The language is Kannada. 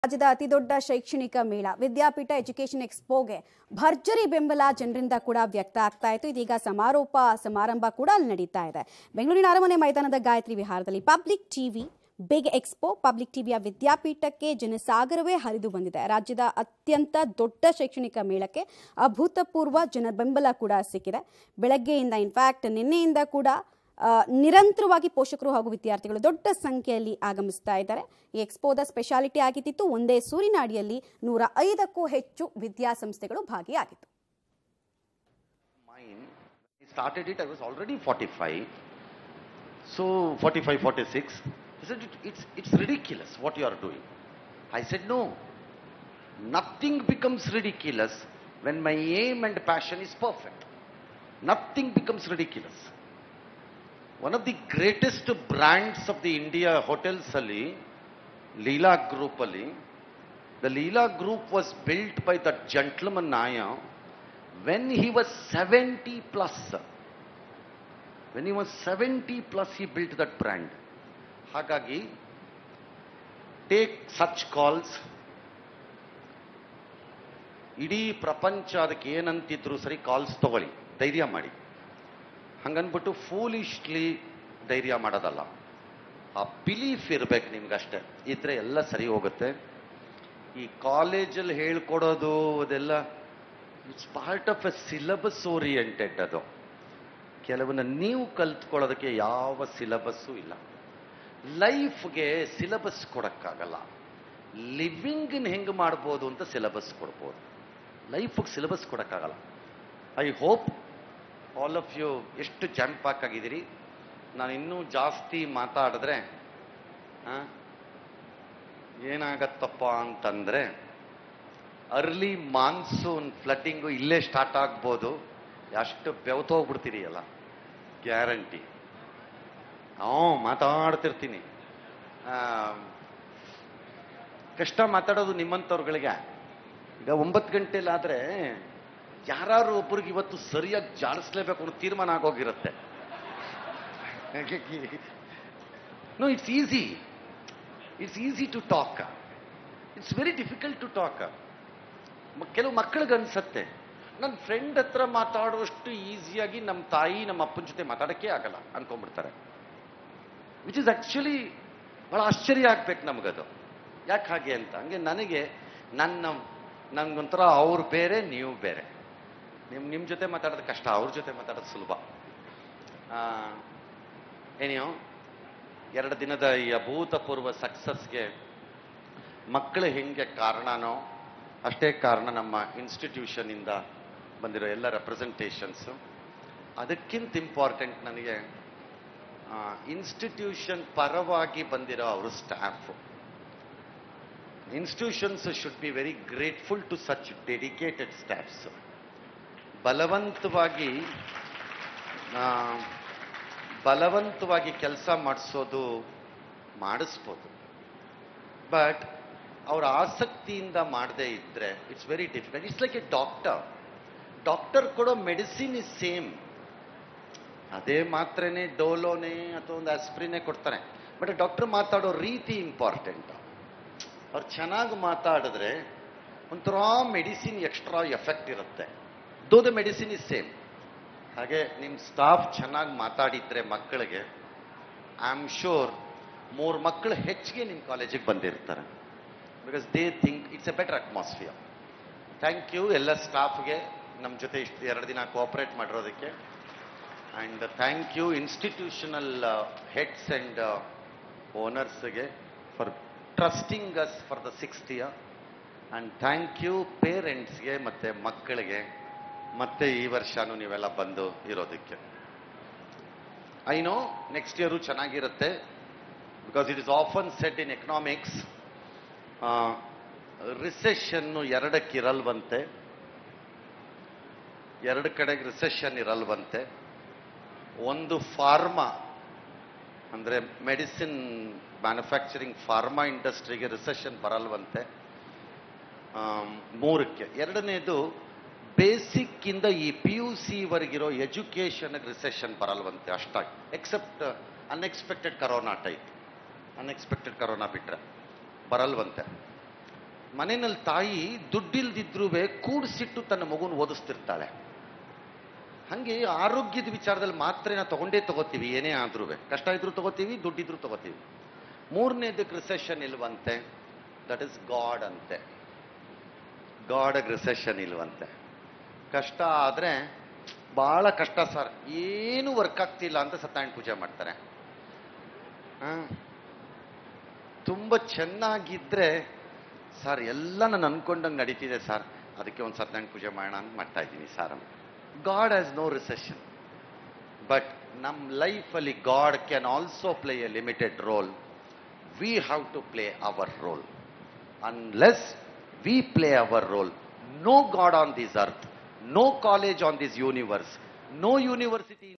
ರಾಜ್ಯದ ಅತಿದೊಡ್ಡ ಶೈಕ್ಷಣಿಕ ಮೇಳ ವಿದ್ಯಾಪೀಠ ಎಜುಕೇಷನ್ ಎಕ್ಸ್ಪೋಗೆ ಭರ್ಜರಿ ಬೆಂಬಲ ಜನರಿಂದ ಕೂಡ ವ್ಯಕ್ತ ಆಗ್ತಾ ಇತ್ತು ಇದೀಗ ಸಮಾರೋಪ ಸಮಾರಂಭ ಕೂಡ ಅಲ್ಲಿ ನಡೀತಾ ಇದೆ ಬೆಂಗಳೂರಿನ ಅರಮನೆ ಮೈದಾನದ ಗಾಯತ್ರಿ ವಿಹಾರದಲ್ಲಿ public TV big expo public ಟಿವಿಯ ವಿದ್ಯಾಪೀಠಕ್ಕೆ ಜನಸಾಗರವೇ ಹರಿದು ಬಂದಿದೆ ರಾಜ್ಯದ ಅತ್ಯಂತ ದೊಡ್ಡ ಶೈಕ್ಷಣಿಕ ಮೇಳಕ್ಕೆ ಅಭೂತಪೂರ್ವ ಜನ ಬೆಂಬಲ ಕೂಡ ಸಿಕ್ಕಿದೆ ಬೆಳಗ್ಗೆಯಿಂದ ಇನ್ಫ್ಯಾಕ್ಟ್ ನಿನ್ನೆಯಿಂದ ಕೂಡ ಆ, ನಿರಂತರವಾಗಿ ಪೋಷಕರು ಹಾಗೂ ವಿದ್ಯಾರ್ಥಿಗಳು ದೊಡ್ಡ ಸಂಖ್ಯೆಯಲ್ಲಿ ಆಗಮಿಸ್ತಾ ಇದ್ದಾರೆ ಈ ಎಕ್ಸ್ಪೋದ ಸ್ಪೆಷಾಲಿಟಿ ಆಗಿತ್ತು ಒಂದೇ ಸೂರಿನ ಅಡಿಯಲ್ಲಿ ನೂರ ಐದಕ್ಕೂ ಹೆಚ್ಚು ವಿದ್ಯಾಸಂಸ್ಥೆಗಳು ಭಾಗಿಯಾಗಿತ್ತು Mine, when I started it, I was already 45. So, 45, 46. He said, it, it's, it's ridiculous what you are doing. I said, no. Nothing becomes ridiculous when my aim and passion is perfect. Nothing becomes ridiculous. One of the greatest brands of the India hotels ಅಲ್ಲಿ Leela Group ಅಲ್ಲಿ the Leela Group was built by that gentleman Naya when he was 70 plus. When he was 70 plus, he built that brand. ಹಾಗಾಗಿ ಟೇಕ್ ಸಚ್ ಕಾಲ್ಸ್ ಇಡೀ ಪ್ರಪಂಚ ಅದಕ್ಕೆ ಏನಂತಿದ್ರು ಸರಿ ಕಾಲ್ಸ್ ತಗೊಳ್ಳಿ ಧೈರ್ಯ ಮಾಡಿ ಹಂಗನ್ಬಿಟ್ಟು ಫೂಲಿಶ್ಲಿ ಧೈರ್ಯ ಮಾಡೋದಲ್ಲ ಆ ಬಿಲೀಫ್ ಇರ್ಬೇಕು ನಿಮ್ಗಷ್ಟೇ ಇದ್ರೆ ಎಲ್ಲ ಸರಿ ಹೋಗುತ್ತೆ ಈ ಕಾಲೇಜಲ್ಲಿ ಹೇಳ್ಕೊಡೋದು ಅದೆಲ್ಲ it's part of a syllabus oriented ಅದು ಕೆಲವನ್ನ ನೀವು ಕಲ್ತ್ಕೊಳ್ಳೋದಕ್ಕೆ ಯಾವ ಸಿಲಬಸ್ಸು ಇಲ್ಲ ಲೈಫ್ಗೆ ಸಿಲಬಸ್ ಕೊಡಕ್ಕಾಗಲ್ಲ ಲಿವಿಂಗ್ನ ಹೆಂಗೆ ಮಾಡ್ಬೋದು ಅಂತ ಸಿಲಬಸ್ ಕೊಡ್ಬೋದು ಲೈಫಿಗೆ ಸಿಲಬಸ್ ಕೊಡಕ್ಕಾಗಲ್ಲ I hope all of you ಎಷ್ಟು ಜಂಪ್ ಆಗಿದ್ದೀರಿ ನಾನು ಇನ್ನೂ ಜಾಸ್ತಿ ಮಾತಾಡಿದ್ರೆ ಆ, ಏನಾಗತ್ತಪ್ಪ ಅಂತಂದ್ರೆ ಅರ್ಲಿ ಮಾನ್ಸೂನ್ ಫ್ಲಡ್ಡಿಂಗು ಇಲ್ಲೇ ಸ್ಟಾರ್ಟ್ ಆಗ್ಬೋದು ಅಷ್ಟು ಬೆವತೋಗ್ಬಿಡ್ತೀರಿ ಅಲ್ಲ ಗ್ಯಾರಂಟಿ ಹ್ಞೂ ಮಾತಾಡ್ತಿರ್ತೀನಿ ಆ, ಕಷ್ಟ ಮಾತಾಡೋದು ನಿಮ್ಮಂಥವ್ರುಗಳಿಗೆ ಈಗ ಒಂಬತ್ತು ಗಂಟೆಲಾದ್ರೆ ಯಾರು ಒಬ್ರಿಗೆ ಇವತ್ತು ಸರಿಯಾಗಿ ಜಾಡಿಸ್ಲೇಬೇಕು ಅನ್ನೋ ತೀರ್ಮಾನ ಆಗೋಗಿರುತ್ತೆ no it's easy it's easy to talk it's very difficult to talk ಕೆಲವು ಮಕ್ಕಳಿಗೆ ಅನ್ಸತ್ತೆ ನನ್ನ ಫ್ರೆಂಡ್ ಹತ್ರ ಮಾತಾಡುವಷ್ಟು ಈಸಿಯಾಗಿ ನಮ್ಮ ತಾಯಿ ನಮ್ಮ ಅಪ್ಪನ ಜೊತೆ ಮಾತಾಡೋಕ್ಕೆ ಆಗಲ್ಲ ಅನ್ಕೊಂಡ್ಬಿಡ್ತಾರೆ ವಿಚ್ ಇಸ್ ಆಕ್ಚುಲಿ ಬಹಳ ಆಶ್ಚರ್ಯ ಆಗ್ಬೇಕು ನಮಗದು ಯಾಕೆ ಹಾಗೆ ಅಂತ ಹಂಗೆ ನನಗೆ ನನ್ನ ನನ್ಗೊಂಥರ ಅವ್ರು ಬೇರೆ ನೀವು ಬೇರೆ ನಿಮ್ ನಿಮ್ಮ ಜೊತೆ ಮಾತಾಡೋದು ಕಷ್ಟ ಅವ್ರ ಜೊತೆ ಮಾತಾಡೋದು ಸುಲಭ ಏನಿಯೋ ಎರಡು ದಿನದ ಈ ಅಭೂತಪೂರ್ವ ಸಕ್ಸಸ್ಗೆ ಮಕ್ಕಳು ಹೆಂಗೆ ಕಾರಣನೋ ಅಷ್ಟೇ ಕಾರಣ ನಮ್ಮ ಇನ್ಸ್ಟಿಟ್ಯೂಷನಿಂದ ಬಂದಿರೋ ಎಲ್ಲ ರೆಪ್ರೆಸೆಂಟೇಷನ್ಸು ಅದಕ್ಕಿಂತ ಇಂಪಾರ್ಟೆಂಟ್ ನನಗೆ ಇನ್ಸ್ಟಿಟ್ಯೂಷನ್ ಪರವಾಗಿ ಬಂದಿರೋ ಅವರು staff institutions should be very grateful to such dedicated staffs ಬಲವಂತವಾಗಿ ಆ, ಬಲವಂತವಾಗಿ ಕೆಲಸ ಮಾಡಿಸೋದು ಮಾಡಿಸ್ಬೋದು ಬಟ್ ಅವ್ರ ಆಸಕ್ತಿಯಿಂದ ಮಾಡದೇ ಇದ್ರೆ it's very difficult it's like a doctor doctor ಕೊಡೋ ಮೆಡಿಸಿನ್ ಇಸ್ ಸೇಮ್ ಅದೇ ಮಾತ್ರೆನೇ ಡೋಲೋನೇ ಅಥವಾ ಒಂದು ಆಸ್ಪ್ರಿನೇ ಕೊಡ್ತಾನೆ ಬಟ್ ಡಾಕ್ಟರ್ ಮಾತಾಡೋ ರೀತಿ ಇಂಪಾರ್ಟೆಂಟ್ ಅವ್ರು ಚೆನ್ನಾಗಿ ಮಾತಾಡಿದ್ರೆ ಒಂಥರ ಮೆಡಿಸಿನ್ ಎಕ್ಸ್ಟ್ರಾ ಎಫೆಕ್ಟ್ ಇರುತ್ತೆ though the medicine is same ಹಾಗೆ ನಿಮ್ಮ ಸ್ಟಾಫ್ ಚೆನ್ನಾಗಿ ಮಾತಾಡಿದ್ರೆ ಮಕ್ಕಳಿಗೆ ಐ ಆಮ್ ಶೂರ್ ಮೂರು ಮಕ್ಕಳು ಹೆಚ್ಚಿಗೆ ನಿಮ್ಮ ಕಾಲೇಜಿಗೆ ಬಂದಿರ್ತಾರೆ because they think it's a better atmosphere thank you ಎಲ್ಲ ಸ್ಟಾಫ್ಗೆ ನಮ್ಮ ಜೊತೆ ಇಷ್ಟು ಎರಡು ದಿನ ಕೋಆಪರೇಟ್ ಮಾಡಿರೋದಕ್ಕೆ and thank you institutional heads and ಓನರ್ಸ್ಗೆ for trusting us for the sixth year and thank you ಪೇರೆಂಟ್ಸ್ಗೆ ಮತ್ತು ಮಕ್ಕಳಿಗೆ ಮತ್ತೆ ಈ ವರ್ಷನೂ ನೀವೆಲ್ಲ ಬಂದು ಇರೋದಕ್ಕೆ ಐ ನೋ ನೆಕ್ಸ್ಟ್ ಇಯರು ಚೆನ್ನಾಗಿರುತ್ತೆ because it is often set in economics ರಿಸೆಷನ್ನು ಎರಡಕ್ಕೆ ಇರಲ್ವಂತೆ ಎರಡು ಕಡೆಗೆ ರಿಸೆಷನ್ ಇರಲ್ವಂತೆ ಒಂದು ಫಾರ್ಮಾ ಅಂದರೆ ಮೆಡಿಸಿನ್ ಮ್ಯಾನುಫ್ಯಾಕ್ಚರಿಂಗ್ ಫಾರ್ಮಾ ಇಂಡಸ್ಟ್ರಿಗೆ ರಿಸೆಷನ್ ಬರಲ್ವಂತೆ ಆಮ್, ಮೂರಕ್ಕೆ ಎರಡನೇದು ಬೇಸಿಕ್ ಇಂದ ಈ ಪಿ ಯು ಸಿ ವರೆಗಿರೋ ಎಜುಕೇಶನ್ ರಿಸೆಷನ್ ಬರಲ್ವಂತೆ ಅಷ್ಟಾಗಿ except unexpected corona type unexpected corona ಬಿಟ್ರೆ ಬರಲ್ವಂತೆ ಮನೆಯಲ್ಲಿ ತಾಯಿ ದುಡ್ಡಿಲ್ದಿದ್ರೂ ಕೂಡಿಸಿಟ್ಟು ತನ್ನ ಮಗುನ ಓದಿಸ್ತಿರ್ತಾಳೆ ಹಂಗೆ ಆರೋಗ್ಯದ ವಿಚಾರದಲ್ಲಿ ಮಾತ್ರ ನಾವು ತಗೊಂಡೇ ತಗೋತೀವಿ ಏನೇ ಆದ್ರೂ ಕಷ್ಟ ಇದ್ರೂ ತಗೋತೀವಿ ದುಡ್ಡಿದ್ರೂ ತಗೋತೀವಿ ಮೂರನೇದಕ್ಕೆ ರಿಸೆಷನ್ ಇಲ್ವಂತೆ ದಟ್ ಇಸ್ ಗಾಡ್ ಅಂತೆ ಗಾಡ್ ರಿಸೆಷನ್ ಇಲ್ವಂತೆ ಕಷ್ಟ ಆದ್ರೆ ಬಹಳ ಕಷ್ಟ ಸರ್ ಏನು ವರ್ಕ್ ಆಗ್ತಿಲ್ಲ ಅಂತ ಸತ್ಯನಾರಾಯಣ ಪೂಜೆ ಮಾಡ್ತಾರೆ ಆ, ತುಂಬ ಚೆನ್ನಾಗಿದ್ರೆ ಸರ್ ಎಲ್ಲ ನಾನು ಅನ್ಕೊಂಡಂಗೆ ನಡೀತಿದೆ ಸರ್ ಅದಕ್ಕೆ ಒಂದು ಸತ್ಯನಾರಾಯಣ ಪೂಜೆ ಮಾಡೋಣ ಅಂತ ಮಾಡ್ತಾ ಇದ್ದೀನಿ sir God has no recession but ನಮ್ಮ ಲೈಫಲ್ಲಿ God can also play a limited role we have to play our role unless we play our role no God on this earth no college on this universe no university